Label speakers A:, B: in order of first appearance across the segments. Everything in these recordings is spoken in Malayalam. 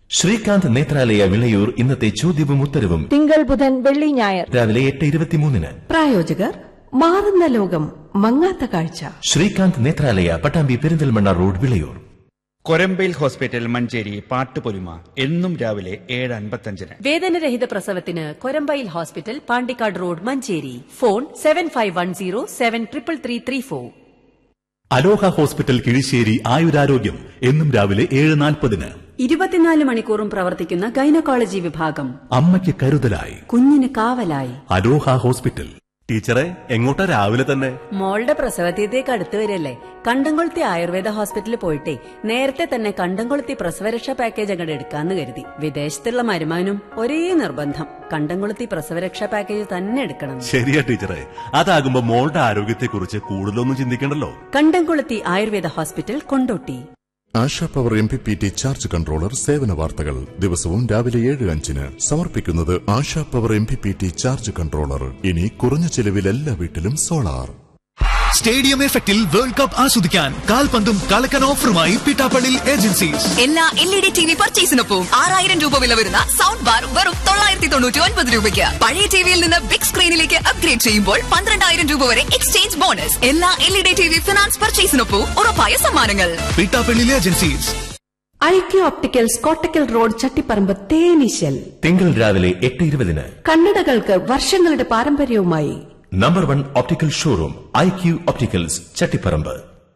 A: ശ്രീകാന്ത് നേത്രാലയ വിളയൂർ ഇന്നത്തെ ചോദ്യവും ഉത്തരവും
B: തിങ്കൾ ബുധൻ വെള്ളി ഞായർ
A: രാവിലെ എട്ട് ഇരുപത്തിമൂന്നിന്
B: പ്രായോജകർ മാറുന്ന ലോകം മങ്ങാത്ത കാഴ്ച
A: ശ്രീകാന്ത് നേത്രാലയ പട്ടാമ്പി പെരിന്തൽമണ്ണ റോഡ് വിളയൂർ
C: കൊരമ്പയിൽ ഹോസ്പിറ്റൽ മഞ്ചേരി പാട്ടുപൊലിമ എന്നും രാവിലെ ഏഴ് അൻപത്തഞ്ചിന്
D: വേദനരഹിത പ്രസവത്തിന് Korambayil hospital Pandikkad road Manjeri phone seven five one zero seven triple three three four
E: Aloha hospital Kizhisseri ആയുരാരോഗ്യം എന്നും രാവിലെ ഏഴ് നാൽപ്പതിന്
D: ഇരുപത്തിനാല് മണിക്കൂറും പ്രവർത്തിക്കുന്ന ഗൈനക്കോളജി വിഭാഗം
E: അമ്മയ്ക്ക് കരുതലായി
D: കുഞ്ഞിന് കാവലായി
E: അലോഹ ഹോസ്പിറ്റൽ
F: ടീച്ചറെ എങ്ങോട്ടാ രാവിലെ തന്നെ
D: മോളുടെ പ്രസവതീയത്തേക്ക് അടുത്ത് വരല്ലേ കണ്ടംകൊളുത്തി ആയുർവേദ ഹോസ്പിറ്റലിൽ പോയിട്ടേ നേരത്തെ തന്നെ കണ്ടംകൊളുത്തി പ്രസവരക്ഷാ പാക്കേജ് അങ്ങോട്ട് എടുക്കാന്ന് കരുതി വിദേശത്തുള്ള മരുമാനും ഒരേ നിർബന്ധം കണ്ടംകൊളുത്തി പ്രസവരക്ഷാ പാക്കേജ് തന്നെ എടുക്കണം
F: ശരിയാ ടീച്ചറെ അതാകുമ്പോ മോളുടെ ആരോഗ്യത്തെക്കുറിച്ച് കൂടുതലൊന്നും ചിന്തിക്കണ്ടല്ലോ
D: Kandamkoluthi Ayurveda hospital Kondotty
G: Asha power M P P T charge controller സേവന വാർത്തകൾ ദിവസവും രാവിലെ ഏഴ് അഞ്ചിന് സമർപ്പിക്കുന്നത് Asha power M P P T charge controller ഇനി കുറഞ്ഞ ചെലവിൽ എല്ലാ വീട്ടിലും സോളാർ
H: സ്റ്റേഡിയം എഫക്റ്റിൽ വേൾഡ് കപ്പ് ആസ്വദിക്കാൻ കാൽപന്തും കളക്കൻ ഓഫറുമായി പിട്ടാപ്പള്ളിൽ ഏജൻസീസ്
I: എല്ലാ L E D T V പർച്ചേസിനൊപ്പം ആറായിരം രൂപ വില വരുന്ന സൗണ്ട് ബാർ വെറും തൊള്ളായിരത്തി തൊണ്ണൂറ്റി ഒൻപത് രൂപയ്ക്ക് പഴയ ടിവിയിൽ നിന്ന് ബിഗ് സ്ക്രീനിലേക്ക് അപ്ഗ്രേഡ് ചെയ്യുമ്പോൾ പന്ത്രണ്ടായിരം രൂപ വരെ എക്സ്ചേഞ്ച് ബോണസ് എല്ലാ L E D T V finance പർച്ചേസിനൊപ്പം ഉറപ്പായ സമ്മാനങ്ങൾ
H: പിട്ടാപ്പള്ളിൽ agencies
B: IQ opticals Kottakkal road Chattiparamba തേനീശൽ
A: തിങ്കൾ രാവിലെ എട്ട് ഇരുപതിന്
B: കണ്ണടകൾക്ക് വർഷങ്ങളുടെ പാരമ്പര്യവുമായി
A: number one optical showroom I Q opticals Chattiparamba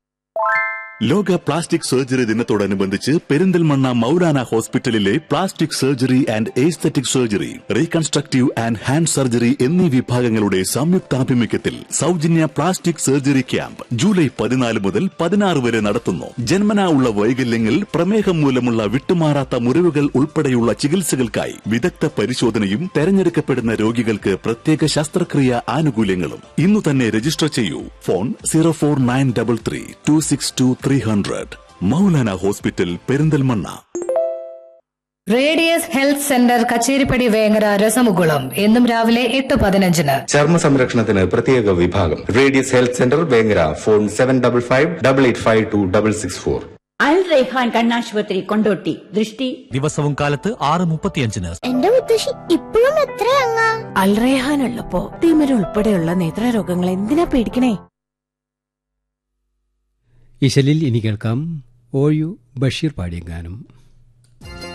E: ലോക പ്ലാസ്റ്റിക് സർജറി ദിനത്തോടനുബന്ധിച്ച് പെരിന്തൽമണ്ണ മൗലാന ഹോസ്പിറ്റലിലെ plastic surgery and aesthetic surgery reconstructive and hand surgery എന്നീ വിഭാഗങ്ങളുടെ സംയുക്താഭിമുഖ്യത്തിൽ സൗജന്യ പ്ലാസ്റ്റിക് സർജറി ക്യാമ്പ് ജൂലൈ പതിനാല് മുതൽ പതിനാറ് വരെ നടത്തുന്നു ജന്മനാ ഉള്ള വൈകല്യങ്ങൾ പ്രമേഹം മൂലമുള്ള വിട്ടുമാറാത്ത മുറിവുകൾ ഉൾപ്പെടെയുള്ള ചികിത്സകൾക്കായി വിദഗ്ധ പരിശോധനയും തെരഞ്ഞെടുക്കപ്പെടുന്ന രോഗികൾക്ക് പ്രത്യേക ശസ്ത്രക്രിയ ആനുകൂല്യങ്ങളും ഇന്നു തന്നെ രജിസ്റ്റർ ചെയ്യൂ phone zero four nine double three two six two three hundred Maulana hospital Perinthalmanna
J: radius health centre Kacheripadi Vengara രസമുകുളം എന്നും രാവിലെ എട്ട് പതിനഞ്ചിന്
K: ചർമ്മ സംരക്ഷണത്തിന് പ്രത്യേക വിഭാഗം radius health centre Vengara phone seven double five double eight five two double six four
L: Al Raihan കണ്ണാശുപത്രി കൊണ്ടോട്ടി ദൃഷ്ടി
H: ദിവസവും കാലത്ത് ആറ് മുപ്പത്തിയഞ്ചിന്
M: എന്റെ മുത്തശ്ശി ഇപ്പോഴും എത്രയങ്ങ
B: അൽറേഹാൻ ഉള്ളപ്പോ തിമിര ഉൾപ്പെടെയുള്ള നേത്രരോഗങ്ങൾ എന്തിനാ പേടിക്കണേ
N: ഇശലിൽ ഇനി കേൾക്കാം ഓ യു ബഷീർ പാടിയ ഗാനം